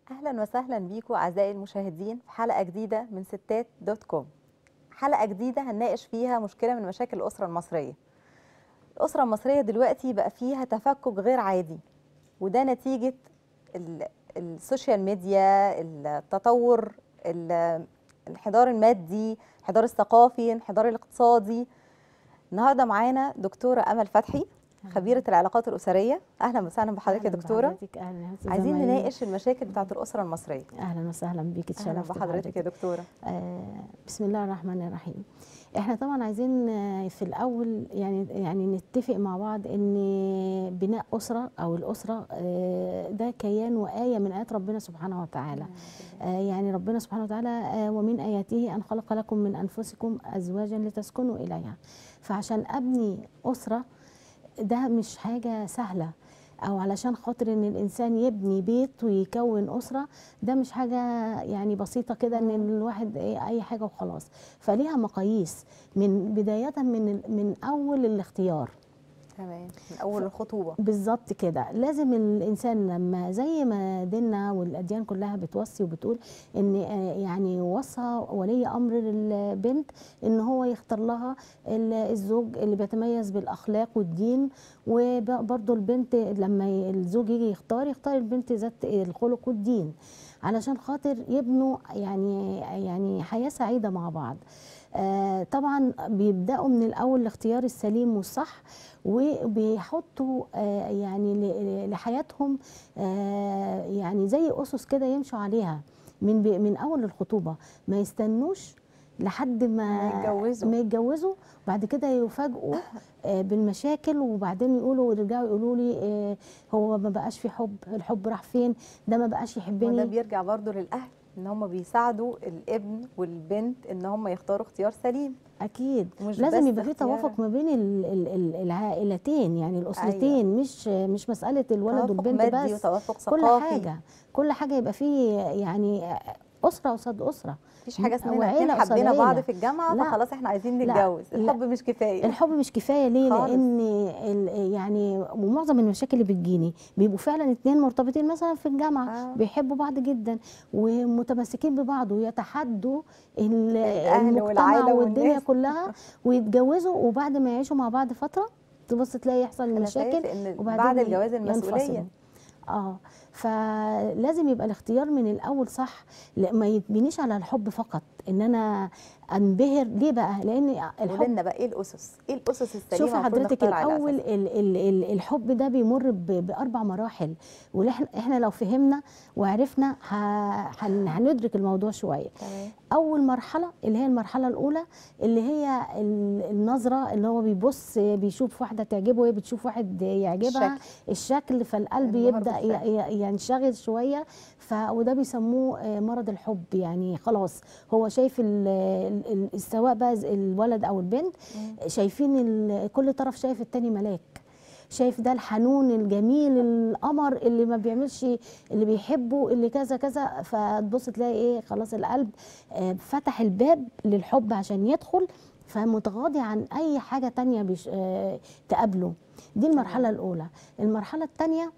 اهلا وسهلا بيكم اعزائي المشاهدين في حلقه جديده من ستات دوت كوم حلقه جديده هنناقش فيها مشكله من مشاكل الاسره المصريه الاسره المصريه دلوقتي بقى فيها تفكك غير عادي وده نتيجه ال- السوشيال ميديا التطور ال- الانحدار المادي الانحدار الثقافي الانحدار الاقتصادي النهارده معانا دكتوره امل فتحي خبيره العلاقات الاسريه اهلا وسهلا بحضرتك يا أهلاً دكتوره بحضرتك، اهلا يا أستاذة عايزين مي. نناقش المشاكل بتاعت الاسره المصريه اهلا وسهلا بيك اهلا اتشرفت بحضرتك يا دكتوره آه بسم الله الرحمن الرحيم احنا طبعا عايزين آه، في الاول يعني يعني نتفق مع بعض ان بناء اسره او الاسره آه ده كيان وايه من ايات ربنا سبحانه وتعالى آه يعني ربنا سبحانه وتعالى آه ومن اياته ان خلق لكم من انفسكم ازواجا لتسكنوا اليها فعشان ابني اسره ده مش حاجه سهله او علشان خاطر ان الانسان يبني بيت ويكون اسره ده مش حاجه يعني بسيطه كده ان الواحد ايه اي حاجه وخلاص فليها مقاييس من بدايه من ال- من اول الاختيار تمام من اول الخطوبه بالظبط كده لازم الانسان لما زي ما ديننا والاديان كلها بتوصي وبتقول ان آه، يعني وصى ولي امر البنت ان هو يختار لها ال- الزوج اللي بيتميز بالاخلاق والدين وبرضه البنت لما ي- الزوج يجي يختار يختار البنت ذات الخلق والدين علشان خاطر يبنوا يعني يعني حياه سعيده مع بعض آه طبعا بيبداوا من الاول الاختيار السليم والصح وبيحطوا آه يعني ل- لحياتهم آه يعني زي اسس كده يمشوا عليها من بي- من اول الخطوبه ما يستنوش لحد ما ما يتجوزوا. ما يتجوزوا بعد كده يفاجئوا آه بالمشاكل وبعدين يقولوا يرجعوا يقولوا لي آه هو ما بقاش في حب الحب راح فين ده ما بقاش وده يحبني بيرجع برضو للاهل ان هم بيساعدوا الابن والبنت ان هم يختاروا اختيار سليم اكيد مش لازم بس يبقى في اختيار. توافق ما بين ال- ال- ال- العائلتين يعني الاسرتين أيوة. مش مش مساله الولد توافق والبنت مادي بس وتوافق كل ثقافي حاجه كل حاجه يبقى فيه يعني اسره قصاد اسره مفيش حاجه اسمها وعيلة اتنين قصاد حبينا بعض عيلة. في الجامعه لا. فخلاص احنا عايزين لا. نتجوز لا. الحب مش كفايه الحب مش كفايه ليه خالص. لان ال- يعني ومعظم المشاكل اللي بتجيني بيبقوا فعلا اتنين مرتبطين مثلا في الجامعه آه. بيحبوا بعض جدا ومتمسكين ببعض ويتحدوا ال- الأهل المجتمع والعائلة والدنيا والناس. كلها ويتجوزوا وبعد ما يعيشوا مع بعض فتره تبص تلاقي يحصل خلافات، مشاكل لان وبعدين بعد الجواز ينفصلوا. المسؤوليه اه فلازم يبقى الاختيار من الاول صح لا ما يتبنيش على الحب فقط ان انا انبهر ليه بقى لان قولي الحب لنا بقى ايه الاسس ايه الاسس السليمه شوفي المفروض حضرتك نختار على الاول أساسها؟ ال ال ال الحب ده بيمر ب- باربع مراحل واحنا احنا لو فهمنا وعرفنا ه- هن- هندرك الموضوع شويه تمام اول مرحله اللي هي المرحله الاولى اللي هي ال- النظره اللي هو بيبص بيشوف واحده تعجبه وهي بتشوف واحد يعجبها الشكل. الشكل فالقلب انبهار يبدا ي- بالشكل. ي- ينشغل شويه ف وده بيسموه آه، مرض الحب يعني خلاص هو شايف ال- ال- ال- سواء بقى ز- الولد او البنت شايفين ال- كل طرف شايف التاني ملاك شايف ده الحنون الجميل القمر اللي ما بيعملش اللي بيحبه اللي كذا كذا فتبص تلاقي ايه خلاص القلب آه، فتح الباب للحب عشان يدخل فمتغاضي عن اي حاجه تانية بيش آه، تقابله دي المرحله الاولى المرحله الثانيه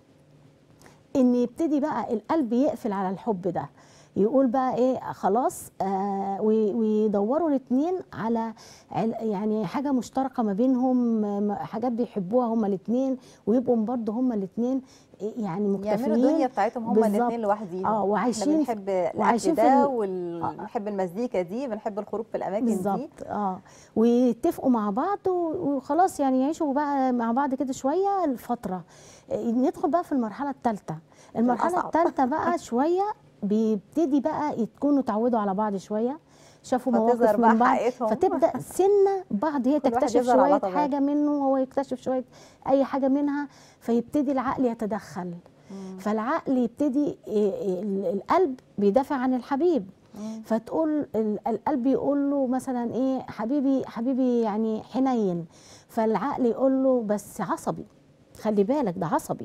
ان يبتدي بقى القلب يقفل على الحب ده يقول بقى ايه خلاص آه وي- ويدوروا الاثنين على عل- يعني حاجه مشتركه ما بينهم آه، حاجات بيحبوها هما الاثنين ويبقوا برضه هما الاثنين يعني يعملوا الدنيا مكتفيين بتاعتهم هما بالظبط. الاثنين لوحديهم اه وعايشين احنا في- بنحب الاكل وعايشين في ده ال- وبنحب المزيكا دي بنحب الخروج في الاماكن دي بالظبط اه ويتفقوا مع بعض و- وخلاص يعني يعيشوا بقى مع بعض كده شويه الفتره آه، ندخل بقى في المرحله الثالثه المرحله الأصعب. الثالثه بقى شويه بيبتدي بقى يكونوا اتعودوا على بعض شويه شافوا فتظهر مواقف بقى من بعض حقيقتهم. فتبدا سنه بعض هي كل واحد تكتشف يظهر على شويه طبيعته. حاجه منه وهو يكتشف شويه اي حاجه منها فيبتدي العقل يتدخل فالعقل يبتدي ي- ي- ال- القلب بيدافع عن الحبيب مم. فتقول ال- القلب يقول له مثلا ايه حبيبي حبيبي يعني حنين فالعقل يقول له بس عصبي خلي بالك ده عصبي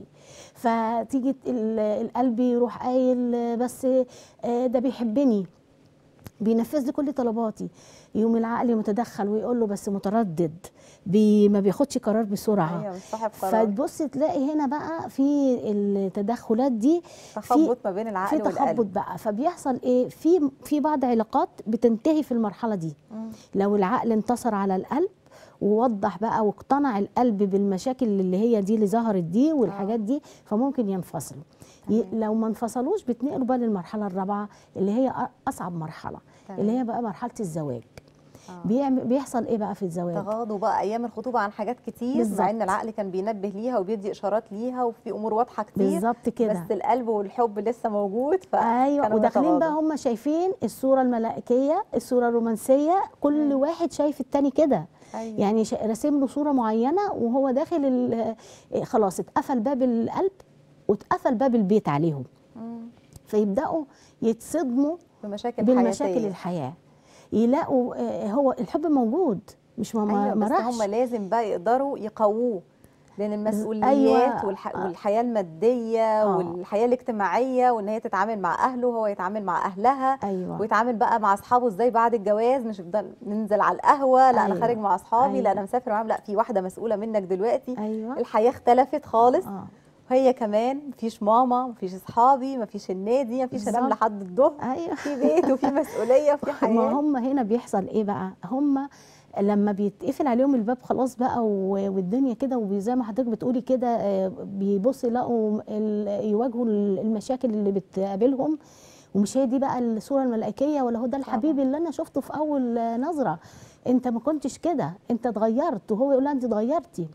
فتيجي ال- القلب يروح قايل بس آه، ده بيحبني بينفذ لي كل طلباتي يوم العقل متدخل ويقول له بس متردد بي ما بياخدش قرار بسرعه ايوه مش صاحب قرار فتبص تلاقي هنا بقى في التدخلات دي تخبط ما بين العقل في تخبط والقلب بقى فبيحصل ايه في في بعض علاقات بتنتهي في المرحله دي مم. لو العقل انتصر على القلب ووضح بقى واقتنع القلب بالمشاكل اللي هي دي اللي ظهرت دي والحاجات دي فممكن ينفصلوا ي- تمام. لو ما انفصلوش بتنقلوا بقى للمرحله الرابعه اللي هي أ- اصعب مرحله تمام. اللي هي بقى مرحله الزواج آه. بيعمل بيحصل ايه بقى في الزواج تغاضوا بقى ايام الخطوبه عن حاجات كتير بالظبط. مع ان العقل كان بينبه ليها وبيدي اشارات ليها وفي امور واضحه كتير بالظبط كده بس القلب والحب لسه موجود ف ايوه وداخلين بقى هم شايفين الصوره الملائكيه الصوره الرومانسيه كل مم. واحد شايف التاني كده أيوة. يعني شا- راسم له صوره معينه وهو داخل ال- إيه خلاص اتقفل باب القلب واتقفل باب البيت عليهم مم. فيبداوا يتصدموا بمشاكل بالمشاكل حياتية. الحياه يلاقوا آه، هو الحب موجود مش ما ما ايوه ما بس راحش هم لازم بقى يقدروا يقووه لان المسؤوليات أيوة. والح... آه. والحياه الماديه آه. والحياه الاجتماعيه وان هي تتعامل مع اهله وهو يتعامل مع اهلها ايوه ويتعامل بقى مع اصحابه ازاي بعد الجواز مش يفضل ننزل على القهوه لا انا أيوة. خارج مع اصحابي لا أيوة. انا مسافر معاهم لا في واحده مسؤوله منك دلوقتي ايوه الحياه اختلفت خالص اه وهي كمان مفيش ماما مفيش اصحابي مفيش النادي مفيش انام بالظبط. لحد الظهر ايوه في بيت وفي مسؤوليه وفي ما حياه هم هنا بيحصل ايه بقى هم لما بيتقفل عليهم الباب خلاص بقى و- والدنيا كده وزي ما حضرتك بتقولي كده آه، بيبصوا يلاقوا ال- يواجهوا المشاكل اللي بتقابلهم ومش هي دي بقى الصوره الملائكيه ولا هو ده الحبيب اللي انا شفته في اول آه، نظره انت ما كنتش كده انت اتغيرت وهو يقول لها انت اتغيرتي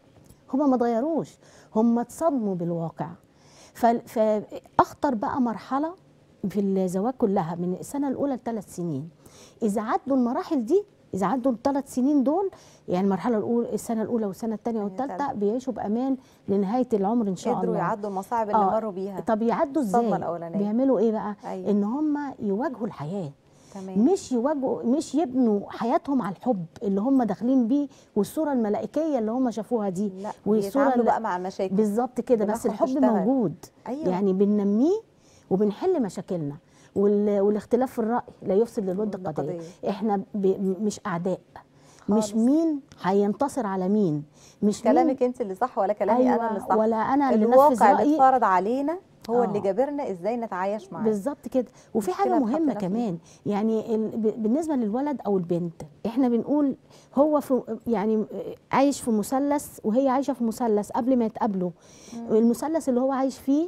هما ما اتغيروش هما اتصدموا بالواقع ف- فاخطر بقى مرحله في الزواج كلها من السنه الاولى لثلاث سنين اذا عدوا المراحل دي اذا عدوا الثلاث سنين دول يعني المرحله الاولى السنه الاولى والسنه الثانيه الثانية والثالثه والثالثة. بيعيشوا بامان لنهايه العمر ان شاء قدروا الله يعدوا المصاعب اللي آه. مروا بيها طب يعدوا الصدمة ازاي الأولانية. بيعملوا ايه بقى أيوة. ان هم يواجهوا الحياه تمام مش يواجهوا مش يبنوا حياتهم على الحب اللي هم داخلين بيه والصوره الملائكيه اللي هم شافوها دي لا والصوره بيتعاملوا اللي- بقى مع المشاكل بالظبط كده بس دماغهم الحب تشتغل. موجود ايوه يعني بننميه وبنحل مشاكلنا وال... والاختلاف في الرأي لا يفسد للود للود قضية قضية. احنا ب... مش أعداء خالص. مش مين هينتصر على مين مش مين كلامك انت اللي صح ولا كلامي أيوة انا اللي صح ولا أنا اللي نفذ الواقع اللي رأيي اتفرض علينا هو آه. اللي جابرنا ازاي نتعايش معاه بالظبط كده وفي حاجه مشكلة مهمه اتحطينا فيها. كمان يعني ال... ب- بالنسبه للولد او البنت احنا بنقول هو في يعني عايش في مثلث وهي عايشه في مثلث قبل ما يتقابلوا المثلث اللي هو عايش فيه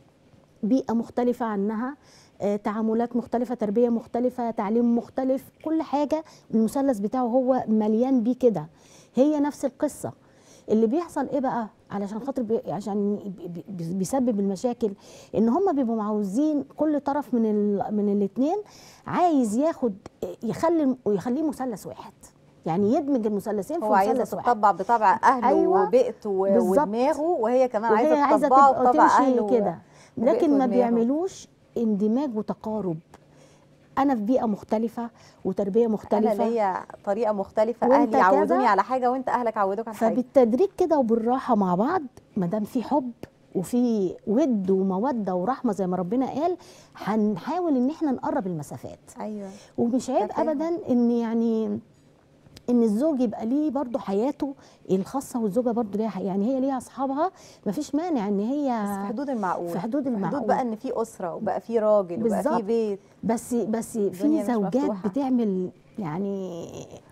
بيئه مختلفه عنها آه، تعاملات مختلفة تربية مختلفة تعليم مختلف كل حاجة المثلث بتاعه هو مليان بيه كده هي نفس القصة اللي بيحصل ايه بقى علشان خاطر بي عشان بي- بي- بيسبب المشاكل ان هم بيبقوا عاوزين كل طرف من ال من الاثنين عايز ياخد يخلي يخليه مثلث واحد يعني يدمج المثلثين في هو عايزه مثلث واحد تطبع بطبع اهله أيوة. وبيئته و- بالظبط. ودماغه وهي كمان وهي عايزه عايزه تطبعه تبقى بطبع تمشي اهله كده وبيئته لكن ما ودماغه. بيعملوش اندماج وتقارب انا في بيئه مختلفه وتربيه انا مختلفه ليا طريقه مختلفه وانت اهلي عودوني كذا. على حاجه وانت اهلك عودوك على حاجه فبالتدريج كده وبالراحه مع بعض ما دام في حب وفي ود وموده ورحمه زي ما ربنا قال هنحاول ان احنا نقرب المسافات ايوه ومش عيب تفاهم. ابدا ان يعني ان الزوج يبقى ليه برضه حياته الخاصه والزوجه برضه ليها حي- يعني هي ليها اصحابها مفيش مانع ان هي بس في حدود المعقول في حدود المعقول حدود بقى ان في اسره وبقى في راجل وبقى في بالظبط. بيت بس بس الدنيا في مش زوجات مفتوحة. بتعمل يعني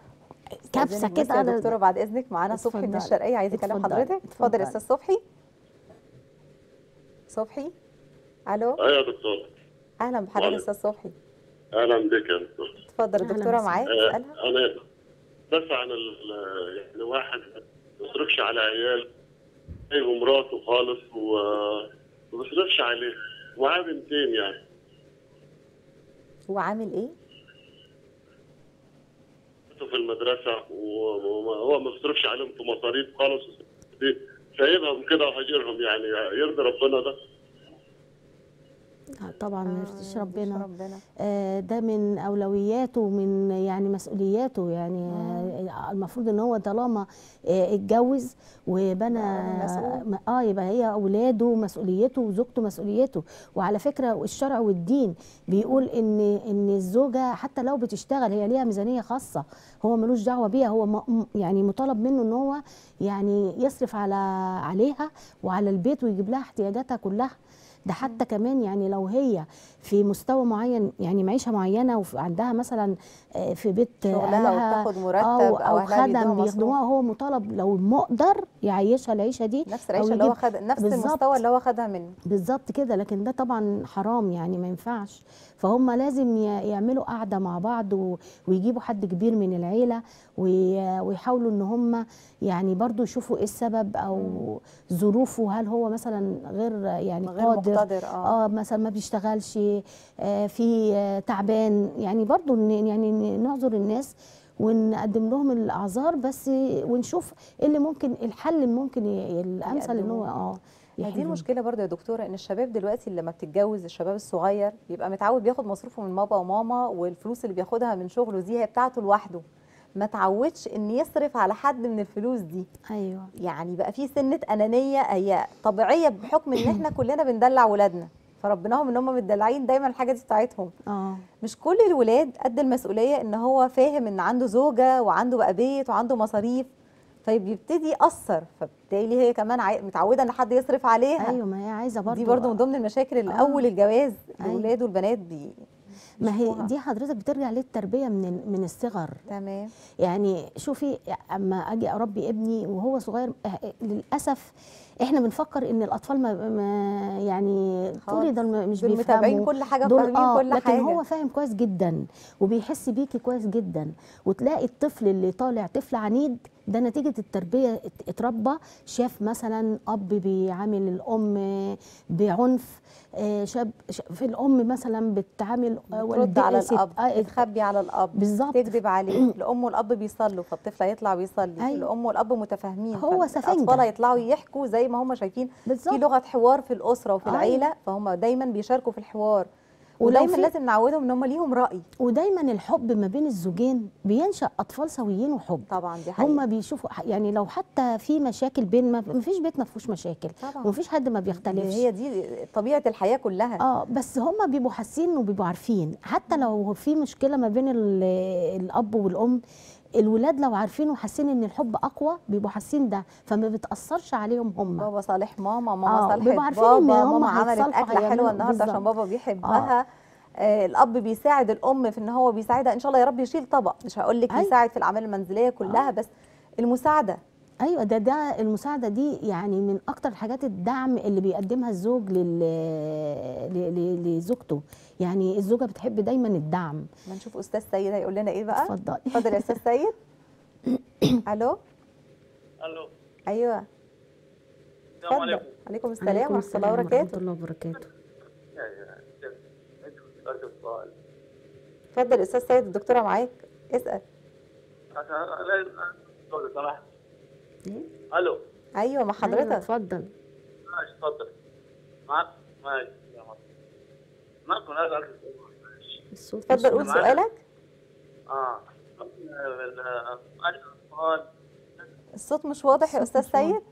كبسه استأذنك بس كده يا على دكتوره بعد اذنك معانا صبحي من اتفضلي. الشرقيه عايز يكلم اتفضلي. حضرتك اتفضل اتفضلي. يا استاذ صبحي صبحي الو ايوه يا دكتور اهلا بحضرتك يا وعليكم. استاذ صبحي اهلا بك يا دكتور اتفضل أهلا الدكتوره وسهلا. معاك آه، اسالها انا بس عن ال- يعني واحد ما بيصرفش على عيال هي ومراته خالص وما بيصرفش عليه ومعاه بنتين يعني هو عامل ايه في المدرسه وهو ما بيصرفش عليهم في مصاريف خالص سايبهم كده وهاجرهم يعني يرضي ربنا ده طبعا ما آه، يرضيش يرضيش ربنا ربنا آه، ده من اولوياته ومن يعني مسؤولياته يعني آه، المفروض ان هو طالما آه، اتجوز وبنى بقى مسؤول. م- اه يبقى هي اولاده مسؤوليته وزوجته مسؤوليته وعلى فكره الشرع والدين بيقول ان ان الزوجه حتى لو بتشتغل هي ليها ميزانيه خاصه هو ملوش دعوه بيها هو م- م- يعني مطالب منه ان هو يعني يصرف على عليها وعلى البيت ويجيب لها احتياجاتها كلها ده حتى كمان يعني لو هي في مستوى معين يعني معيشه معينه وعندها مثلا آه، في بيت شغلها اهلها وبتاخد مرتب او او او اهلها بيدوها خدم مصروف بيخدموها هو مطالب لو مقدر يعيشها العيشه دي نفس أو العيشه اللي هو يجيب- خد نفس بالظبط. المستوى اللي هو خدها منه بالظبط كده لكن ده طبعا حرام يعني ما ينفعش فهم لازم ي- يعملوا قعده مع بعض و- ويجيبوا حد كبير من العيله وي- ويحاولوا ان هم يعني برضو يشوفوا ايه السبب او ظروفه هل هو مثلا غير يعني غير قادر مقتدر اه اه مثلا ما بيشتغلش آه في آه تعبان يعني برضو ن- يعني ن- نعذر الناس ونقدم لهم الاعذار بس ونشوف ايه اللي ممكن الحل اللي ممكن ي- الامثل ان هو يقدموه. اه ما دي يحلوه. المشكله برضه يا دكتوره ان الشباب دلوقتي لما بتتجوز الشباب الصغير بيبقى متعود بياخد مصروفه من بابا وماما والفلوس اللي بياخدها من شغله دي هي بتاعته لوحده ما تعودش ان يصرف على حد من الفلوس دي ايوه يعني بقى في سنه انانيه هي طبيعيه بحكم ان احنا كلنا بندلع ولادنا فربناهم ان هم متدلعين دايما الحاجه دي بتاعتهم اه مش كل الولاد قد المسؤوليه ان هو فاهم ان عنده زوجه وعنده بقى بيت وعنده مصاريف فبيبتدي يأثر فبالتالي هي كمان عاي- متعوده ان حد يصرف عليها ايوه ما هي عايزه برضو دي برضو من ضمن المشاكل اللي آه. اول الجواز أيوة. الولاد والبنات بي ما هي بيشوفوها. دي حضرتك بترجع للتربيه من ال- من الصغر تمام يعني شوفي اما اجي اربي ابني وهو صغير آه، للاسف احنا بنفكر ان الاطفال ما, ما يعني تقولي ده الم- مش دول متابعين بيفهموا كل حاجه دول فاهمين اه كل لكن حاجه هو فاهم كويس جدا وبيحس بيكي كويس جدا وتلاقي الطفل اللي طالع طفل عنيد ده نتيجة التربية ات- اتربى شاف مثلا أب بيعامل الأم بعنف آه، شاب ش- في الأم مثلا بتعامل آه، بترد والدتها على ست- الاب آه، بتخبي على الاب بالظبط. تكذب عليه الام والاب بيصلوا فالطفل هيطلع بيصلي أيوة. الام والاب متفاهمين هو سفنجة. الاطفال هيطلعوا يحكوا زي ما هم شايفين في بالظبط لغه حوار في الاسره وفي أيوة. العيله فهم دايما بيشاركوا في الحوار ولو ودايما في- لازم نعودهم ان هم ليهم راي ودايما الحب ما بين الزوجين بينشأ أطفال سويين وحب طبعا دي حقيقه هم بيشوفوا يعني لو حتى في مشاكل بين ما ما فيش بيت ما فيهوش مشاكل طبعا ومفيش حد ما دي بيختلفش هي دي طبيعه الحياه كلها اه بس هم بيبقوا حاسين وبيبقوا عارفين حتى لو في مشكله ما بين ال- الاب والام الولاد لو عارفين وحاسين ان الحب اقوى بيبقوا حاسين ده فما بتاثرش عليهم هم بابا صالح ماما ماما آه، صالحت بيبقوا عارفين بابا إن هم ماما عملت هيتصالحوا، اكله حلوه هيعملوا- النهارده عشان بالظبط. بابا بيحبها آه الاب بيساعد الام في ان هو بيساعدها ان شاء الله يا رب يشيل طبق مش هقول لك أيوة. يساعد في الاعمال المنزليه كلها آه. بس المساعده ايوه ده ده المساعده دي يعني من اكتر الحاجات الدعم اللي بيقدمها الزوج لل ل- ل- لزوجته يعني الزوجه بتحب دايما الدعم ما نشوف استاذ سيد هيقول لنا ايه بقى اتفضلي اتفضل يا استاذ سيد الو الو ايوه السلام اتفضل عليكم عليكم السلام عليكم ورحمه الله ورحمه وبركاته الله وبركاته اسال السؤال اتفضل استاذ سيد الدكتوره معاك اسال لو سمحت إيه؟ الو ايوه مع أيوة، حضرتك اتفضل ماشي تفضل معك ماشي معكم هذا الصوت اتفضل مش- قول سؤالك اه الاطفال الصوت مش واضح يا الصوت استاذ مش واضح. سيد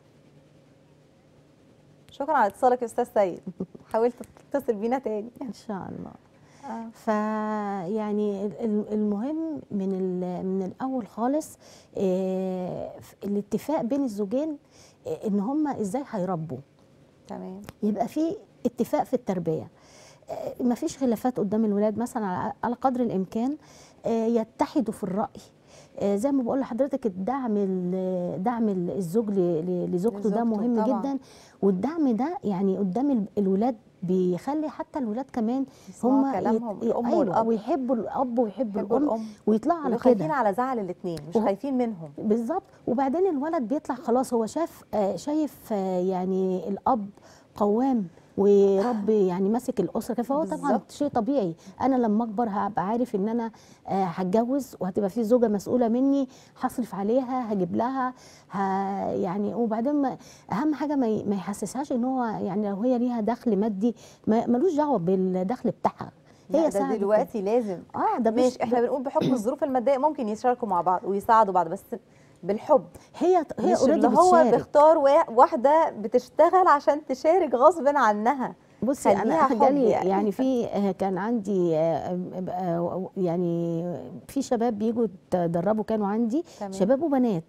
شكرا على اتصالك يا استاذ سيد حاولت تتصل بينا تاني ان شاء الله آه. فيعني ال- ال- المهم من ال- من الاول خالص آه، الاتفاق بين الزوجين آه، ان هم ازاي هيربوا تمام يبقى في اتفاق في التربيه ما فيش خلافات قدام الولاد مثلا على- على قدر الامكان آه، يتحدوا في الراي آه، زي ما بقول لحضرتك الدعم ال- دعم ال- الزوج ل- ل- لزوجته ده لزوجته مهم طبعاً. جدا والدعم ده يعني قدام ال- الولاد بيخلي حتى الولاد كمان يسمعوا هم كلامهم الام أيوة والاب ويحبوا الاب ويحبوا يحبوا الام الام ويطلعوا على يبقوا خايفين كده على زعل الاثنين مش وهو- خايفين منهم بالظبط وبعدين الولد بيطلع خلاص هو شاف آه، شايف آه، يعني الاب قوام ورب يعني ماسك الاسره كده فهو طبعا بالظبط. شيء طبيعي انا لما اكبر هبقى عارف ان انا آه، هتجوز وهتبقى في زوجه مسؤوله مني هصرف عليها هجيب لها ه... يعني وبعدين ما اهم حاجه ما, ي... ما يحسسهاش ان هو يعني لو هي ليها دخل مادي ما... ملوش دعوه بالدخل بتاعها لا، هي ده ساعدت دلوقتي لازم اه ده ماشي مش احنا بنقول بحكم الظروف الماديه ممكن يشاركوا مع بعض ويساعدوا بعض بس بالحب هي هي مش اوريدي اللي هو بتشارك بيختار وا- واحده بتشتغل عشان تشارك غصب عنها بصي خليها انا حب جالي يعني. يعني في آه، كان عندي آه، آه، يعني في شباب بيجوا يتدربوا كانوا عندي تمام. شباب وبنات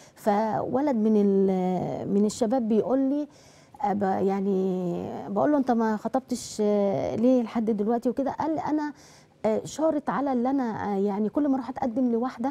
فولد من ال- من الشباب بيقول لي أب- يعني بقول له انت ما خطبتش آه، ليه لحد دلوقتي وكده قال لي انا آه، شارط على اللي انا آه، يعني كل ما اروح اتقدم لواحده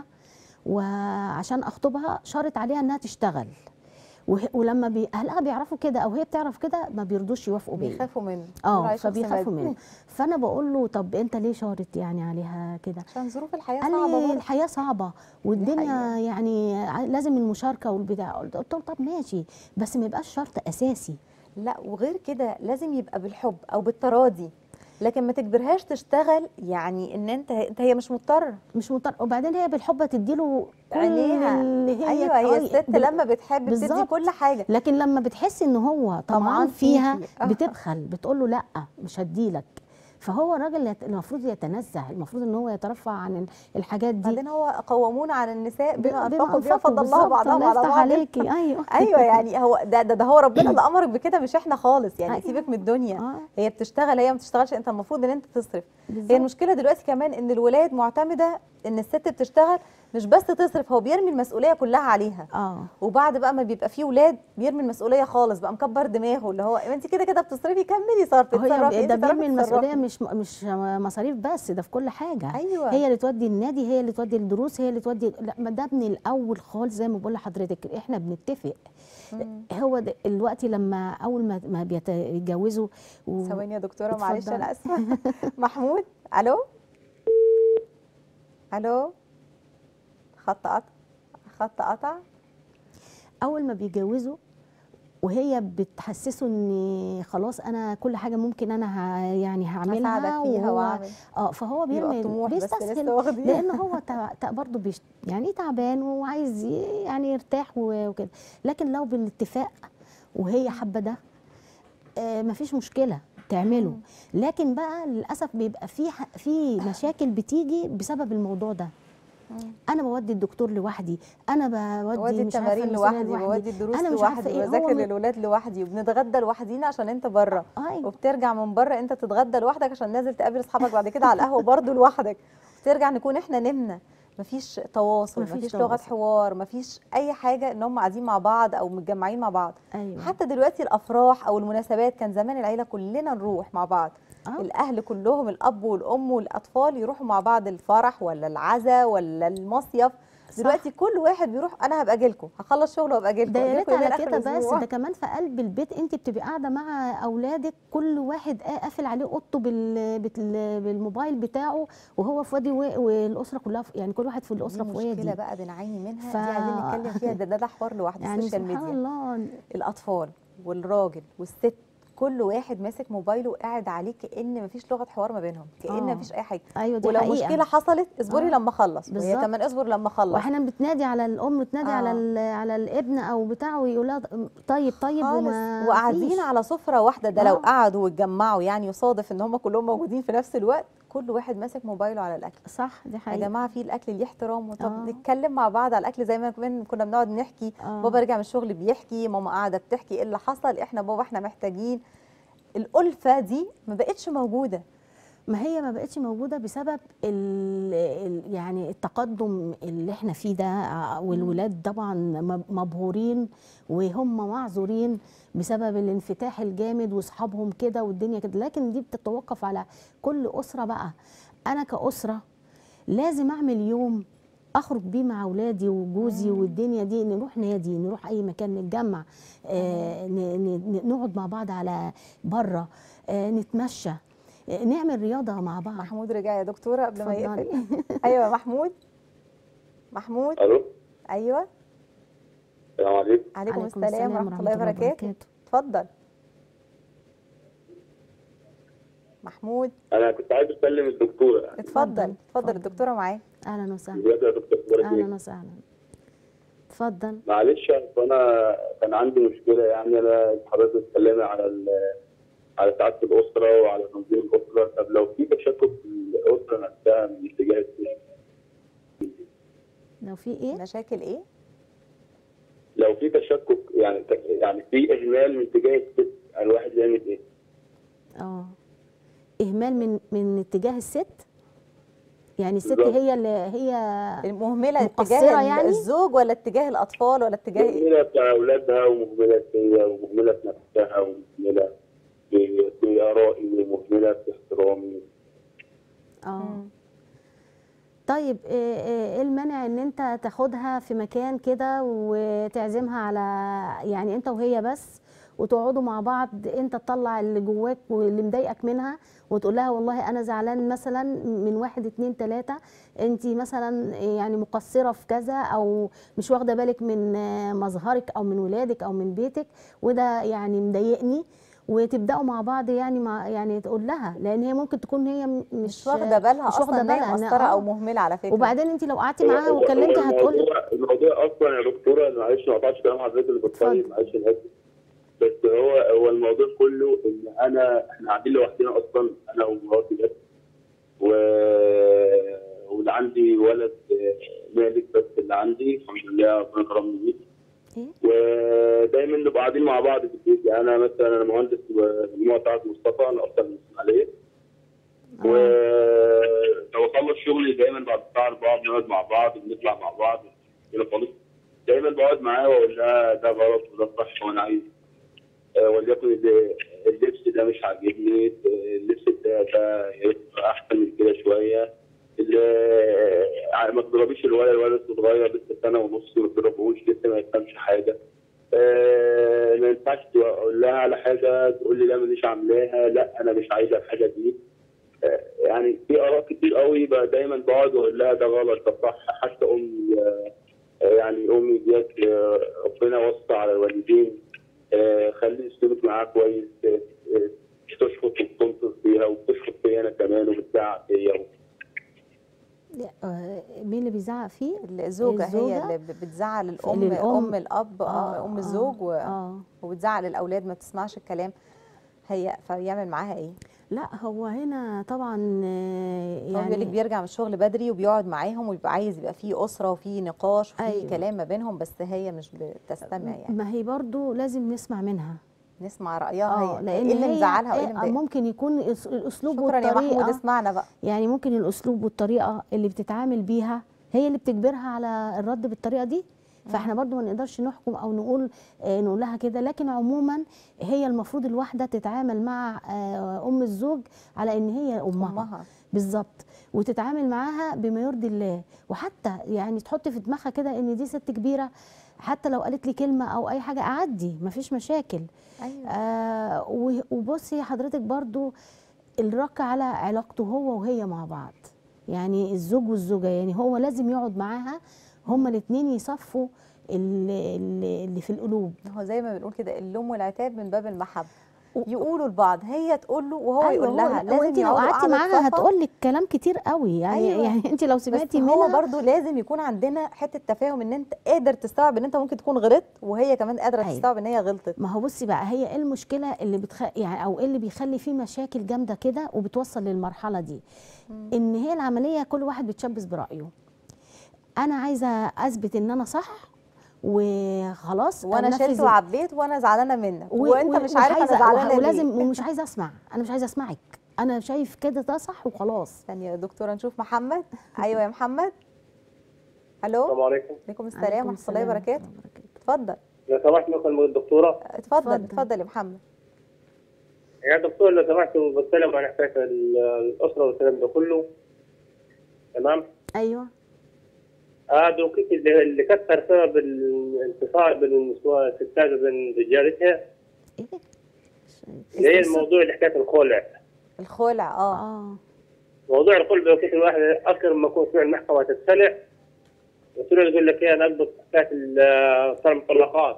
وعشان اخطبها شارط عليها انها تشتغل وه- ولما بي... اهلها بيعرفوا كده او هي بتعرف كده ما بيرضوش يوافقوا بيا بيخافوا منه اه بيقولوا عليه شخص فبيخافوا مادي. منه فانا بقول له طب انت ليه شارط يعني عليها كده عشان ظروف الحياه قال صعبه لي برضه الحياه صعبه والدنيا يعني ع- لازم المشاركه والبتاع قلت قلت له طب ماشي بس ما يبقاش شرط اساسي لا وغير كده لازم يبقى بالحب او بالتراضي لكن ما تجبرهاش تشتغل يعني ان انت انت هي مش مضطره مش مضطر وبعدين هي بالحب تديله كل عينيها اللي هي ايوه هي آه، الست بال- لما بتحب بتدي بالظبط. كل حاجه لكن لما بتحس ان هو طمعان طمعان فيها فيكي. آه. بتبخل بتقول له لا مش هديلك فهو الراجل يت- المفروض يتنزه المفروض ان هو يترفع عن ال- الحاجات دي بعدين هو قوامون على النساء بما بما انفقوا بما أنفقوا فضل الله بالظبط، بعضهم الله على يفتح بعض عليكي ايوه ايوه يعني هو ده, ده ده هو ربنا اللي امرك بكده مش احنا خالص يعني أيوة. سيبك من الدنيا اه هي بتشتغل هي ما بتشتغلش انت المفروض ان انت تصرف هي بالظبط المشكله دلوقتي كمان ان الولاد معتمده ان الست بتشتغل مش بس تصرف هو بيرمي المسؤوليه كلها عليها اه وبعد بقى ما بيبقى فيه ولاد بيرمي المسؤوليه خالص بقى مكبر دماغه اللي هو انت كده كده بتصرفي كملي صرف هي اتصرفي ده انت تعرفي بيرمي المسؤوليه تتصرفي. مش مش مصاريف بس ده في كل حاجه ايوه هي اللي تودي النادي هي اللي تودي الدروس هي اللي تودي لا ما ده من الاول خالص زي ما بقول لحضرتك احنا بنتفق مم. هو ده الوقت لما اول ما ما بيت- بيتجوزوا و... ثواني يا دكتوره معلش اتفضلي. انا اسفه محمود الو الو خط قطع خط قطع اول ما بيتجوزوا وهي بتحسسه ان خلاص انا كل حاجه ممكن انا ه... يعني هعملها هساعدك فيها وهو- واعمل اه فهو يبقى بيرمي الطموح بس بيستسهل لسه واخدين لان هو تع- تع- برضه بيش يعني تعبان وعايز ي- يعني يرتاح و- وكده لكن لو بالاتفاق وهي حابه ده آه مفيش مشكله تعمله مم. لكن بقى للاسف بيبقى في ح- في مشاكل بتيجي بسبب الموضوع ده مم. انا بودي الدكتور لوحدي انا بودي بودي مش عارفة التمارين المسؤولية لوحدي بودي الدروس أنا مش عارفة لوحدي إيه، هو بذاكر من- للولاد لوحدي وبنتغدى لوحدينا عشان انت بره ايوه وبترجع من بره انت تتغدى لوحدك عشان نازل تقابل اصحابك بعد كده على القهوه برضه لوحدك وترجع نكون احنا نمنا مفيش تواصل مفيش مفيش لغه تواصل. حوار مفيش اي حاجه ان هم قاعدين مع بعض او متجمعين مع بعض ايوه حتى دلوقتي الافراح او المناسبات كان زمان العيله كلنا نروح مع بعض آه. الاهل كلهم الاب والام والاطفال يروحوا مع بعض الفرح ولا العزا ولا المصيف صح. دلوقتي كل واحد بيروح انا هبقى اجي لكم هخلص شغل وابقى اجي لكم ده يا ريت على كده بس ده ده كمان في قلب البيت انت بتبقي قاعده مع اولادك كل واحد قا- قافل عليه اوضته بال... بال... بالموبايل بتاعه وهو في وادي و... والاسره كلها في... يعني كل واحد في الاسره في مشكله وادي بقى بنعاني منها ف- دي عايزين نتكلم فيها ده ده, ده حوار لوحده يعني السوشيال سبحان ميديا الله الاطفال والراجل والست كل واحد ماسك موبايله وقاعد عليه كان مفيش لغه حوار ما بينهم كان آه. مفيش اي حاجه ايوه دي ولو حقيقة. مشكله حصلت اصبري آه. لما اخلص وهي بالظبط. كمان اصبر لما اخلص واحيانا بتنادي على الام تنادي آه. على ال... على الابن او بتاعه ويقول لها طيب طيب خالص وما وقاعدين فيش. على سفره واحده ده لو آه. قعدوا واتجمعوا يعني يصادف ان هم كلهم موجودين في نفس الوقت كل واحد ماسك موبايله على الاكل صح دي يا حقيقه جماعه في الاكل ليه احترام طب آه. نتكلم مع بعض على الاكل زي ما كمان كنا بنقعد نحكي آه. بابا رجع من الشغل بيحكي ماما قاعده بتحكي ايه اللي حصل احنا بابا احنا محتاجين الالفه دي ما بقتش موجوده ما هي ما بقتش موجوده بسبب ال ال يعني التقدم اللي احنا فيه ده ع- والولاد طبعا مب- مبهورين وهم معذورين بسبب الانفتاح الجامد واصحابهم كده والدنيا كده لكن دي بتتوقف على كل اسره بقى انا كاسره لازم اعمل يوم اخرج بيه مع اولادي وجوزي والدنيا دي نروح نادي نروح اي مكان نتجمع آه ن- ن- نقعد مع بعض على بره آه نتمشى آه نعمل رياضه مع بعض محمود رجع يا دكتوره قبل ما اتفضلي. يقفل ايوه محمود محمود الو ايوه السلام عليكم عليكم السلام ورحمه الله وبركاته اتفضل محمود انا كنت عايز اتكلم الدكتوره اتفضل اتفضل، اتفضل اتفضل. الدكتوره معاك اهلا وسهلا ازيك يا دكتور أخبارك إيه؟ اهلا وسهلا اتفضل معلش أصل انا كان عندي مشكله يعني انا حضرتك بتتكلمي على ال- على سعاده الاسره وعلى تنظيم الاسره طب لو في تشكك في الاسره نفسها من اتجاه الزوج، لو في ايه مشاكل ايه لو في تشكك يعني يعني في اهمال من اتجاه الست الواحد يعمل ايه؟ اه اهمال من من اتجاه الست يعني الست بالظبط. هي اللي هي المهمله مقصرة اتجاه ال- يعني؟ الزوج ولا اتجاه الاطفال ولا اتجاه ايه مهمله في اولادها ومهمله فيا ومهمله في نفسها ومهمله في في ارائي ومهمله في احترامي اه مم. طيب ايه إيه المانع ان انت تاخدها في مكان كده وتعزمها على يعني انت وهي بس وتقعدوا مع بعض انت تطلع اللي جواك واللي مضايقك منها وتقول لها والله انا زعلان مثلا من واحد اتنين تلاته انت مثلا يعني مقصره في كذا او مش واخده بالك من آه، مظهرك او من ولادك او من بيتك وده يعني مضايقني وتبداوا مع بعض يعني مع يعني تقول لها لان هي ممكن تكون هي م- مش مش واخده بالها مش اصلا واخدة ان هي بالها إن- مقصره او آه. مهمله على فكره وبعدين انت لو قعدتي معاها هو- وكلمتي هو هتقول لك الموضوع- الموضوع اصلا يا دكتوره معلش ما اقطعش كلام حضرتك اللي بتطيب اتفضل. معلش انا اسف بس هو هو الموضوع كله ان انا احنا قاعدين لوحدنا اصلا انا ومراتي بس و واللي عندي ولد آه، مالك بس اللي عندي الحمد لله ربنا كرمني بيه ايه ودايما نبقى قاعدين مع بعض في البيت يعني انا مثلا انا مهندس مجموعه بتاعت مصطفى انا اصلا من الاسماعيليه آه. ولو اخلص شغلي دايما بعد الساعه 4 بنقعد مع بعض بنطلع مع بعض هنا خالص دايما بقعد معاه واقول لها ده غلط وده صح وانا عايز آه، وليكن ال- اللبس ده مش عاجبني اللبس ده ده يا ريت يبقى احسن من كده شويه ال- ما تضربيش الولد الولد صغير لسه سنه ونص ما تضربوش لسه ما يفهمش حاجه آه، ما ينفعش اقول لها على حاجه تقول لي لا مانيش عاملاها لا انا مش عايزه الحاجه دي آه، يعني في اراء كتير قوي بقى دايما بقعد واقول لها ده غلط ده صح حتى امي آه، آه، يعني امي ديت آه، ربنا وصى على الوالدين آه، خلي اسلوبك معاها كويس آه، آه، تشخط وتنصر فيها وبتشخط فيا انا كمان وبتزعق فيا آه، مين اللي بيزعق فيه الزوجه هي الزوجة اللي ب- بتزعل الام للأم. ام الاب آه ام الزوج و... اه وبتزعل الاولاد ما بتسمعش الكلام هي فيعمل معاها ايه لا هو هنا طبعا آه، هو بيقول لك يعني بيرجع من الشغل بدري وبيقعد معاهم ويبقى عايز يبقى فيه اسره وفيه نقاش وفيه أيوة. كلام ما بينهم بس هي مش بتستمع يعني ما هي برضو لازم نسمع منها نسمع رايها اه هي لان ايه اللي هي مزعلها وايه اللي آه، مضايقها ممكن يكون الأس- الاسلوب شكرا يا محمود والطريقه اسمعنا بقى يعني ممكن الاسلوب والطريقه اللي بتتعامل بيها هي اللي بتجبرها على الرد بالطريقه دي فاحنا برضو ما نقدرش نحكم او نقول آه، نقول لها كده لكن عموما هي المفروض الواحده تتعامل مع آه، ام الزوج على ان هي امها, امها بالظبط وتتعامل معاها بما يرضي الله وحتى يعني تحط في دماغها كده ان دي ست كبيره حتى لو قالت لي كلمه او اي حاجه اعدي مفيش مشاكل ايوه آه و- وبصي حضرتك برضو الرك على علاقته هو وهي مع بعض يعني الزوج والزوجه يعني هو لازم يقعد معاها هما الاثنين يصفوا اللي, اللي اللي في القلوب هو زي ما بنقول كده اللوم والعتاب من باب المحبه يقولوا لبعض هي تقول له وهو أيوة يقول لها لازم وانت لو يقعدوا قعدتي قعدة معاها صفا. هتقول لك كلام كتير قوي يعني أيوة. يعني انت لو بس سمعتي هو منها برضو لازم يكون عندنا حته تفاهم ان انت قادر تستوعب ان انت ممكن تكون غلطت وهي كمان قادره أيوة. تستوعب ان هي غلطت ما هو بصي بقى هي ايه المشكله اللي بتخ... يعني او ايه اللي بيخلي فيه مشاكل جامده كده وبتوصل للمرحله دي ان هي العمليه كل واحد بيتشبث برايه انا عايزه اثبت ان انا صح وخلاص وانا أنفذ شلت وعبيت وانا زعلانه منك و- وانت و- مش عارف انا وعايزة- زعلانه ليه ولازم ومش عايزه اسمع انا مش عايزه اسمعك انا شايف كده ده صح وخلاص ثانيه يا دكتوره نشوف محمد ايوه يا محمد الو السلام عليكم عليكم السلام عليكم ورحمه الله السلام وبركاته ورحمة الله وبركاته. اتفضل لو سمحت ممكن الدكتورة اتفضل اتفضل. اتفضل يا محمد يا دكتور لو سمحت بتكلم عن حكاية ال- الأسرة والكلام ده كله تمام ايوه اه دوكيت اللي, اللي كثر سبب الانفصال بين النسوان الستات وبين رجالتها ايه اللي هي الموضوع اللي حكاية الخلع الخلع اه اه موضوع الخلع دوكيت الواحد أكثر ما يكون في المحكمة تتسلع وتروح يقول لك ايه انا اقبض حكاية ال- صار المطلقات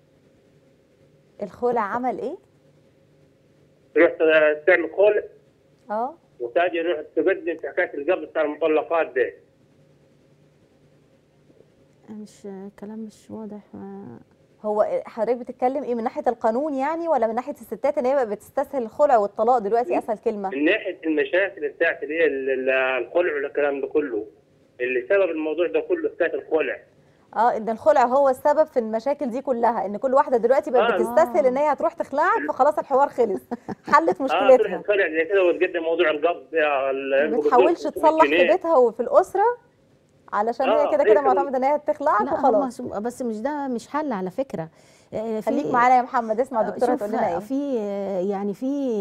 الخلع عمل ايه تروح تعمل خلع اه وتاجي يروح تقدم في حكايه القبض بتاع المطلقات ده مش كلام مش واضح ما- هو حضرتك بتتكلم ايه من ناحيه القانون يعني ولا من ناحيه الستات ان هي بقت بتستسهل الخلع والطلاق دلوقتي اسهل كلمه من ناحيه المشاكل بتاعت اللي هي ال- ال- الخلع والكلام ده كله اللي سبب الموضوع ده كله حكايه الخلع اه ان الخلع هو السبب في المشاكل دي كلها ان كل واحده دلوقتي بقت آه. بتستسهل ان هي هتروح تخلعك فخلاص الحوار خلص حلت اه تروح مشكلتها الخلع زي كده وتقدم موضوع القبض ده ال- ما بتحاولش تصلح في بيتها وفي الاسره علشان هي آه، كده هي كده كده. معتمده ان هي تخلعك لا وخلاص هم بس مش ده مش حل على فكره آه، في- خليك معانا يا محمد اسمع الدكتوره شوف تقول لنا ايه في يعني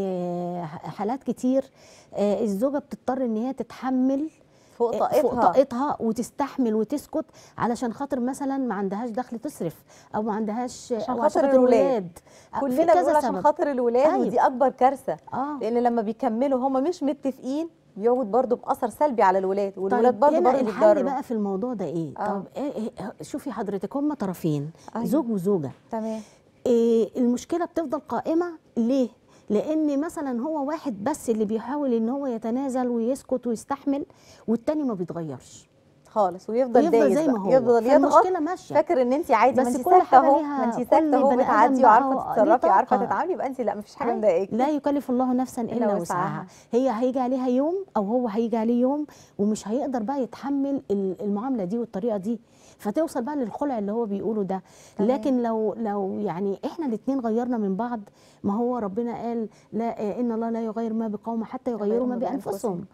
في حالات كتير آه، الزوجه بتضطر ان هي تتحمل فوق آه، طاقتها فوق طاقتها وتستحمل وتسكت علشان خاطر مثلا ما عندهاش دخل تصرف او ما عندهاش عشان أو خاطر عشان الولاد. آه، في كلنا كذا بنقول عشان سبب. خاطر الولاد أيوة. ودي اكبر كارثه اه لان لما بيكملوا هم مش متفقين بيعود برضو باثر سلبي على الولاد والولاد طيب برضو هنا برضو الحل بيتضروا بقى في الموضوع ده ايه؟ آه. طب إيه إيه شوفي حضرتك هم طرفين أيوة. زوج وزوجه تمام إيه المشكله بتفضل قائمه ليه لان مثلا هو واحد بس اللي بيحاول ان هو يتنازل ويسكت ويستحمل والتاني ما بيتغيرش خالص ويفضل ويفضل دايس زي ما بقى. هو يفضل يضغط فالمشكله ماشيه فاكر ان انت عادي ما بس انت كل ساكته حاجة اهو ليها- ما انت كل ساكته اهو بني آدم بتعدي بقى وعارفه هو- ليه تتصرفي وعارفه طاقة. تتعاملي يبقى انت لا مفيش حاجه أي. مضايقاكي لا يكلف الله نفسا إلا الا وسعها. وسعها هي هيجي عليها يوم او هو هيجي عليه يوم ومش هيقدر بقى يتحمل ال- المعامله دي والطريقه دي فتوصل بقى للخلع اللي هو بيقوله ده تمام. لكن لو لو يعني احنا الاثنين غيرنا من بعض ما هو ربنا قال لا آه، ان الله لا يغير ما بقوم حتى يغيروا ما بانفسهم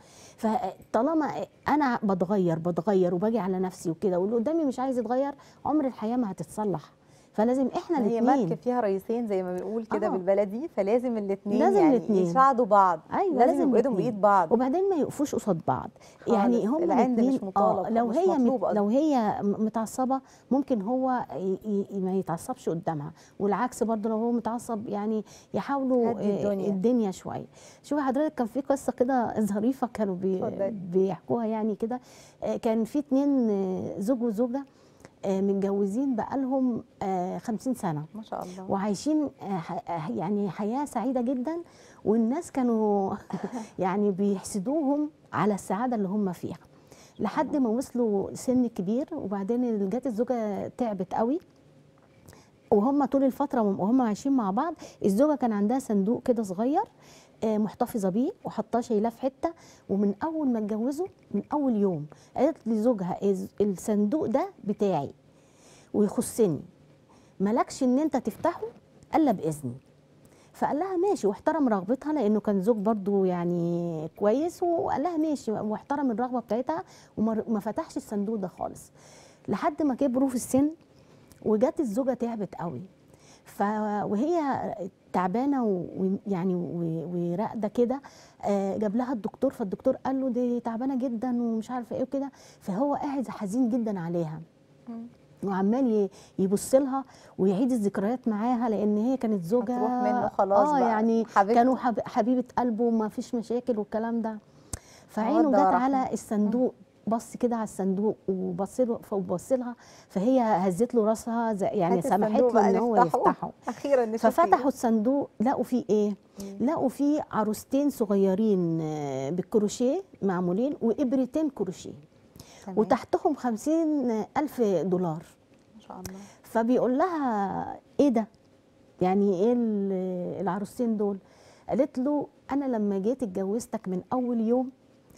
فطالما انا بتغير بتغير وباجي على نفسي وكده واللي قدامي مش عايز يتغير عمر الحياه ما هتتصلح فلازم احنا هي الاثنين مركب فيها رئيسين زي ما بنقول كده آه. بالبلدي فلازم الاثنين لازم يعني الاتنين. يساعدوا بعض ايوه لازم يبقوا ايدهم الاتنين. بايد بعض وبعدين ما يقفوش قصاد بعض خالص. يعني هم العند مش الاثنين مطالب، لو مش هي مطلوب مت قصدي. لو هي م- متعصبه ممكن هو ي- ي- ما يتعصبش قدامها والعكس برضه لو هو متعصب يعني يحاولوا هدي آه، الدنيا. الدنيا شويه شوفي حضرتك كان في قصه كده ظريفه كانوا بي اتفضلي. بيحكوها يعني كده آه، كان في اتنين آه، زوج وزوجه آه، متجوزين بقالهم آه، 50 سنه ما شاء الله وعايشين آه، ح- آه، يعني حياه سعيده جدا والناس كانوا يعني بيحسدوهم على السعاده اللي هم فيها لحد ما وصلوا سن كبير وبعدين جت الزوجه تعبت قوي وهم طول الفتره وهم عايشين مع بعض الزوجه كان عندها صندوق كده صغير آه، محتفظه بيه وحطاه شايلاه في حته ومن اول ما اتجوزوا من اول يوم قالت لزوجها "الز- الصندوق ده بتاعي ويخصني مالكش ان انت تفتحه الا باذني فقال لها ماشي واحترم رغبتها لانه كان زوج برضو يعني كويس وقال لها ماشي واحترم الرغبه بتاعتها وما ما فتحش الصندوق ده خالص لحد ما كبروا في السن وجت الزوجه تعبت قوي ف وهي تعبانه ويعني وراقده كده آه، جاب لها الدكتور فالدكتور قال له دي تعبانه جدا ومش عارفه ايه وكده فهو قاعد حزين جدا عليها مم. وعمال ي- يبص لها ويعيد الذكريات معاها لان هي كانت زوجه هتروح منه خلاص اه بقى. يعني حبيبته. كانوا حب حبيبه قلبه وما فيش مشاكل والكلام ده فعينه مودة جت ورحمة. على الصندوق بص كده على الصندوق وبص له فبص لها فهي هزت له راسها زي- يعني هات سمحت الصندوق له بقى ان هو نفتحه. يفتحه اخيرا نشوف ففتحوا الصندوق لقوا فيه ايه لقوا فيه عروستين صغيرين آه، بالكروشيه معمولين وابرتين كروشيه تمام. وتحتهم خمسين ألف دولار ما شاء الله فبيقول لها ايه ده يعني ايه ال- العروستين دول قالت له انا لما جيت اتجوزتك من اول يوم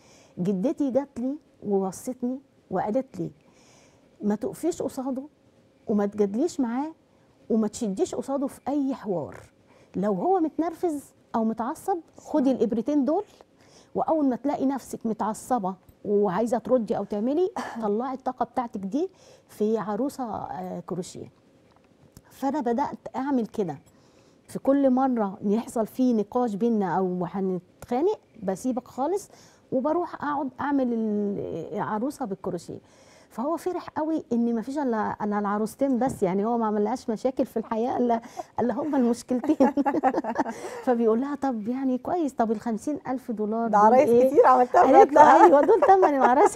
جدتي جات لي ووصتني وقالت لي ما تقفيش قصاده وما تجادليش معاه وما تشديش قصاده في اي حوار لو هو متنرفز او متعصب خدي الابرتين دول واول ما تلاقي نفسك متعصبه وعايزه تردي او تعملي طلعي الطاقه بتاعتك دي في عروسه آه، كروشيه فانا بدات اعمل كده في كل مره يحصل فيه نقاش بينا او هنتخانق بسيبك خالص وبروح اقعد اعمل ال- العروسه بالكروشيه فهو فرح قوي ان ما فيش الا الا العروستين بس يعني هو ما عملهاش مشاكل في الحياه الا الا هما المشكلتين فبيقول لها طب يعني كويس طب ال ألف دولار ده دول عرايس إيه؟ كتير عملتها قالت له بنفسها. ايوه دول ثمن العرايس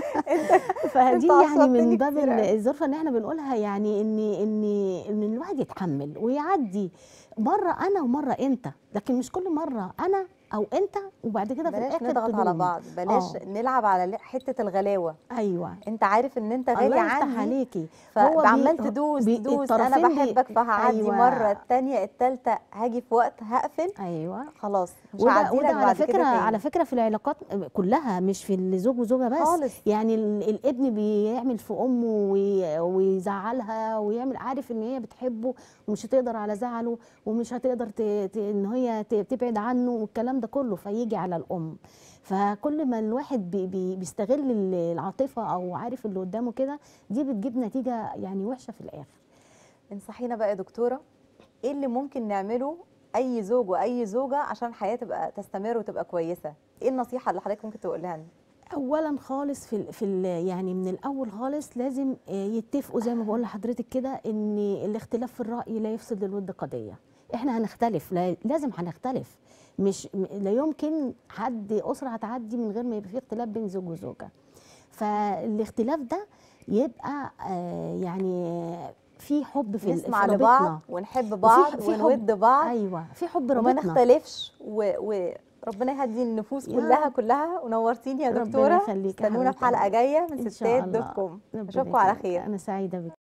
فدي انت يعني عصبتني من باب كتير أوي. الظرفه ان احنا بنقولها يعني ان ان ان الواحد يتحمل ويعدي مره انا ومره انت لكن مش كل مره انا او انت وبعد كده في بلاش الاخر نضغط على تلوم. بعض بلاش آه. نلعب على ل- حته الغلاوه ايوه انت عارف ان انت غالي الله يفتح عني عليكي هو بي- فعمال تدوس بي- تدوس انا الطرفين بي- بحبك فهعدي أيوة. مره التانيه التالته هاجي في وقت هقفل ايوه خلاص مش وده, هعدي لك وده على بعد كده فكره تاني. على فكره في العلاقات كلها مش في الزوج وزوجه بس خالص يعني ال- الابن بيعمل في امه وي- ويزعلها ويعمل عارف ان هي بتحبه ومش هتقدر على زعله ومش هتقدر ت... ت... ان هي ت... تبعد عنه والكلام ده كله فيجي على الام فكل ما الواحد بي... بي... بيستغل ال- العاطفه او عارف اللي قدامه كده دي بتجيب نتيجه يعني وحشه في الاخر انصحينا بقى يا دكتوره ايه اللي ممكن نعمله اي زوج واي زوجه عشان الحياه تبقى تستمر وتبقى كويسه ايه النصيحه اللي حضرتك ممكن تقولها لنا اولا خالص في ال في ال يعني من الاول خالص لازم آه، يتفقوا زي ما بقول لحضرتك كده ان الاختلاف في الراي لا يفسد للود قضيه احنا هنختلف لا لازم هنختلف مش م- لا يمكن حد اسره هتعدي من غير ما يبقى في اختلاف بين زوج وزوجه فالاختلاف ده يبقى آه، يعني في حب في ال- نسمع في لبعض رابطنا. ونحب بعض في حب. ونود بعض ايوه في حب وما رابطنا نختلفش و... وربنا يهدي النفوس يا كلها رب. كلها ونورتيني يا ربنا دكتوره يخليك يا استنونا في حبيبتي. حلقه جايه من إن شاء ستات الله. دوت كوم ربنا اشوفكم على يخليك. خير انا سعيده بك